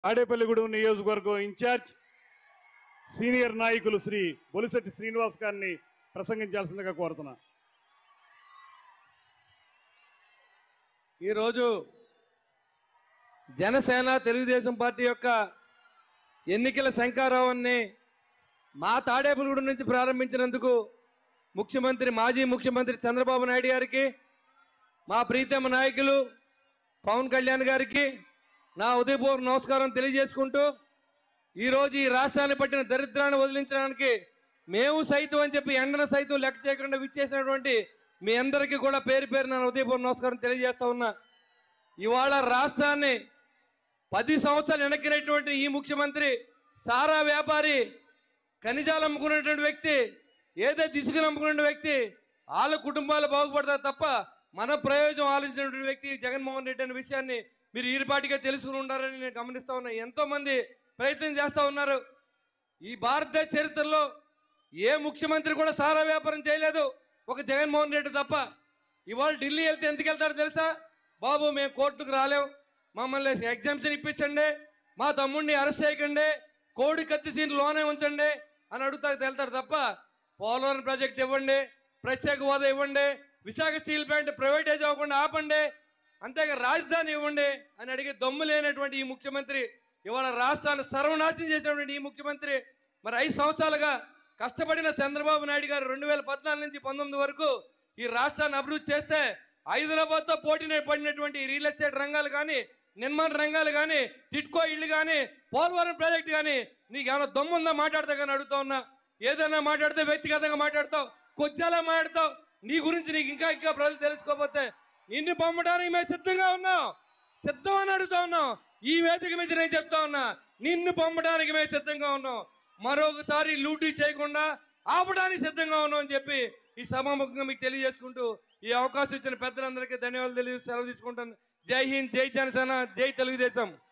ఆడేపల్లిగూడెం నియోజకవర్గం incharge senior నాయకులు శ్రీ బొలిశెట్టి శ్రీనివాస్ గారిని ప్రసంగించాల్సిందిగా కోరుతున్నా ఈరోజు జనసేన తెలుగుదేశం పార్టీ యొక్క ఎన్నికల శంకారావాన్ని మా తాడేపులగూడెం నుంచి ప్రారంభించినందుకు ముఖ్యమంత్రి మాజీ ముఖ్యమంత్రి చంద్రబాబు నాయుడు గారికి మా ప్రీతమ నాయకులు పవన్ కళ్యాణ్ గారికి నా ఉదయపూర్వ నమస్కారం తెలియజేసుకుంటూ ఈరోజు ఈ రాష్ట్రాన్ని పట్టిన దరిద్రాన్ని వదిలించడానికి మేము సైతం అని చెప్పి ఎండన సైతం లెక్క చేయకుండా విచ్చేసినటువంటి మీ అందరికీ కూడా పేరు పేరు నా ఉదయపూర్వ నమస్కారం తెలియజేస్తా ఉన్నా ఇవాళ రాష్ట్రాన్ని పది సంవత్సరాలు వెనక్కినటువంటి ఈ ముఖ్యమంత్రి సారా వ్యాపారి ఖనిజాలు అమ్ముకున్నటువంటి వ్యక్తి ఏదో దిశగా అమ్ముకున్న వ్యక్తి వాళ్ళ కుటుంబాలు బాగుపడతారు తప్ప మన ప్రయోజనం ఆలోచించినటువంటి వ్యక్తి జగన్మోహన్ రెడ్డి అనే విషయాన్ని మీరు ఈరిపాటిగా తెలుసుకుని ఉండాలని నేను గమనిస్తా ఉన్నా ఎంతో మంది ప్రయత్నం చేస్తా ఉన్నారు ఈ భారతదేశ చరిత్రలో ఏ ముఖ్యమంత్రి కూడా సారా వ్యాపారం చేయలేదు ఒక జగన్మోహన్ రెడ్డి తప్ప ఇవాళ ఢిల్లీ వెళ్తే ఎందుకు వెళ్తారు తెలుసా బాబు మేము కోర్టుకు రాలేం మమ్మల్ని ఎగ్జామ్షన్ ఇప్పించండి మా తమ్ముడిని అరెస్ట్ చేయకండి కోడి కత్తి సీన్ లోనే ఉంచండి అని అడుగుతా వెళ్తారు తప్ప పోలవరం ప్రాజెక్ట్ ఇవ్వండి ప్రత్యేక హోదా ఇవ్వండి విశాఖ స్టీల్ ప్లాంట్ ప్రైవేటైజ్ అవ్వకుండా ఆపండి అంతేగా రాజధాని ఇవ్వండి అని అడిగి దమ్ము లేనటువంటి ఈ ముఖ్యమంత్రి ఇవాళ రాష్ట్రాన్ని సర్వనాశనం చేసినటువంటి ఈ ముఖ్యమంత్రి మరి ఐదు సంవత్సరాలుగా కష్టపడిన చంద్రబాబు నాయుడు గారు రెండు వేల పద్నాలుగు నుంచి పంతొమ్మిది వరకు ఈ రాష్ట్రాన్ని అభివృద్ధి చేస్తే హైదరాబాద్తో పోటీ పడినటువంటి ఈ రియల్ ఎస్టేట్ రంగాలు కానీ నిర్మాణ రంగాలు కానీ టిట్కో ఇళ్ళు కానీ పోలవరం ప్రాజెక్ట్ కానీ నీకు ఏమైనా దమ్ముందా మాట్లాడతా కానీ అడుగుతా ఉన్నా ఏదైనా మాట్లాడితే వ్యక్తిగతంగా మాట్లాడతావు కొద్దిలా మాట్లాడతావు నీ గురించి నీకు ఇంకా ఇంకా ప్రజలు తెలుసుకోకపోతే నిన్ను పంపడానికి మేము సిద్ధంగా ఉన్నాం సిద్ధం అని అడుగుతా ఉన్నాం ఈ వేదిక మీద నేను చెప్తా ఉన్నా నిన్ను పంపడానికి మేము సిద్ధంగా ఉన్నాం మరొకసారి లూటీ చేయకుండా ఆపడానికి సిద్ధంగా ఉన్నాం అని చెప్పి ఈ సభాముఖంగా మీకు తెలియజేసుకుంటూ ఈ అవకాశం ఇచ్చిన పెద్దలందరికీ ధన్యవాదాలు తెలియ సెలవు తీసుకుంటాను జై హింద్ జై జనసేన జై తెలుగుదేశం